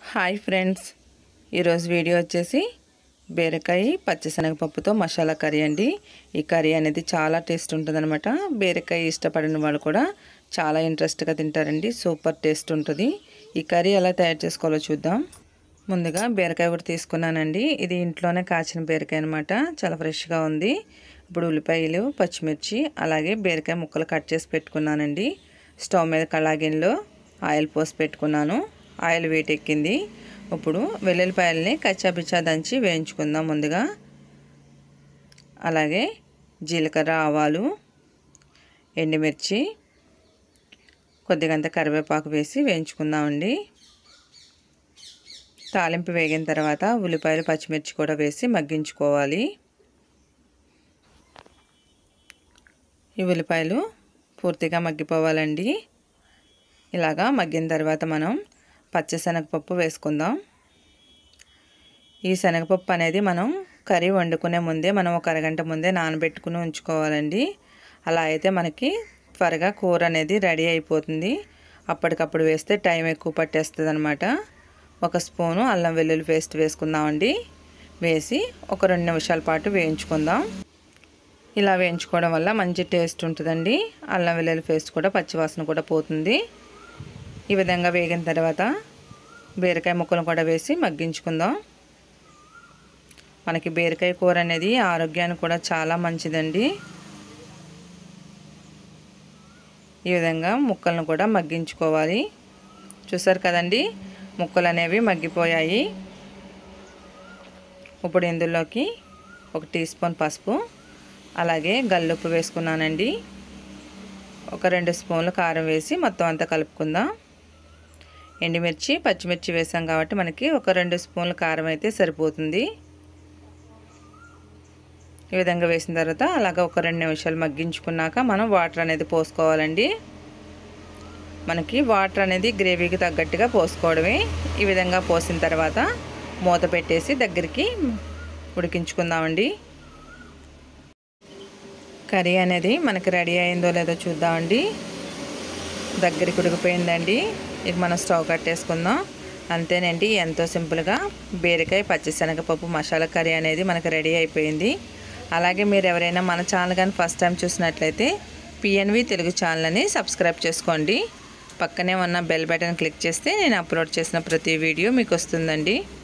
hi friends ఈరోజు video వచ్చేసి బీరకాయ పచ్చిశనగపప్పుతో మసాలా కర్రీ అండి ఈ కర్రీ అనేది చాలా టేస్ట్ ఉంటుందన్నమాట బీరకాయ ఇష్టపడిన వాళ్ళు కూడా చాలా ఇంట్రెస్ట్గా తింటారండి సూపర్ టేస్ట్ ఉంటుంది ఈ కర్రీ ఎలా తయారు చేసుకోవాలో చూద్దాం ముందుగా బీరకాయ కూడా తీసుకున్నానండి ఇది ఇంట్లోనే కాచిన బీరకాయ అనమాట చాలా ఫ్రెష్గా ఉంది ఇప్పుడు ఉల్లిపాయలు పచ్చిమిర్చి అలాగే బీరకాయ ముక్కలు కట్ చేసి పెట్టుకున్నానండి స్టవ్ మీద కళాగిన్లో ఆయిల్ పోసి పెట్టుకున్నాను ఆయిల్ వేటెక్కింది ఇప్పుడు వెల్లుల్లిపాయలని కచ్చాపిచ్చా దంచి వేయించుకుందాం ముందుగా అలాగే జీలకర్ర ఆవాలు ఎండుమిర్చి కొద్దిగంత కరివేపాకు వేసి వేయించుకుందామండి తాలింపు వేగిన తర్వాత ఉల్లిపాయలు పచ్చిమిర్చి కూడా వేసి మగ్గించుకోవాలి ఈ ఉల్లిపాయలు పూర్తిగా మగ్గిపోవాలండి ఇలాగా మగ్గిన తర్వాత మనం పచ్చి శనగపప్పు వేసుకుందాం ఈ శనగపప్పు అనేది మనం కర్రీ వండుకునే ముందే మనం ఒక అరగంట ముందే నానబెట్టుకుని ఉంచుకోవాలండి అలా అయితే మనకి త్వరగా కూర అనేది రెడీ అయిపోతుంది అప్పటికప్పుడు వేస్తే టైం ఎక్కువ పట్టేస్తుంది అనమాట ఒక స్పూను అల్లం వెల్లుల్లి పేస్ట్ వేసుకుందామండి వేసి ఒక రెండు నిమిషాల పాటు వేయించుకుందాం ఇలా వేయించుకోవడం వల్ల మంచి టేస్ట్ ఉంటుందండి అల్లం వెల్లుల్లి పేస్ట్ కూడా పచ్చివాసన కూడా పోతుంది ఈ విధంగా వేగిన తర్వాత బీరకాయ ముక్కలు కూడా వేసి మగ్గించుకుందాం మనకి బీరకాయ కూర అనేది ఆరోగ్యానికి కూడా చాలా మంచిదండి ఈ విధంగా ముక్కలను కూడా మగ్గించుకోవాలి చూసారు కదండి ముక్కలు అనేవి మగ్గిపోయాయి ఇప్పుడు ఇందులోకి ఒక టీ స్పూన్ పసుపు అలాగే గల్లుప్పు వేసుకున్నానండి ఒక రెండు స్పూన్లు కారం వేసి మొత్తం అంతా కలుపుకుందాం ఎండుమిర్చి పచ్చిమిర్చి వేసాం కాబట్టి మనకి ఒక రెండు స్పూన్ల కారం అయితే సరిపోతుంది ఈ విధంగా వేసిన తర్వాత అలాగ ఒక రెండు నిమిషాలు మగ్గించుకున్నాక మనం వాటర్ అనేది పోసుకోవాలండి మనకి వాటర్ అనేది గ్రేవీకి తగ్గట్టుగా పోసుకోవడమే ఈ విధంగా పోసిన తర్వాత మూత పెట్టేసి దగ్గరికి ఉడికించుకుందామండి కర్రీ అనేది మనకి రెడీ అయిందో లేదో చూద్దామండి దగ్గరికి ఉడికిపోయిందండి ఇక మనం స్టవ్ కట్టేసుకుందాం అంతేనండి ఎంతో సింపుల్గా బీరకాయ పచ్చిశనగపప్పు మసాలా కర్రీ అనేది మనకు రెడీ అయిపోయింది అలాగే మీరు ఎవరైనా మన ఛానల్ కానీ ఫస్ట్ టైం చూసినట్లయితే పిఎన్వి తెలుగు ఛానల్ని సబ్స్క్రైబ్ చేసుకోండి పక్కనే ఉన్న బెల్ బటన్ క్లిక్ చేస్తే నేను అప్లోడ్ చేసిన ప్రతి వీడియో మీకు వస్తుందండి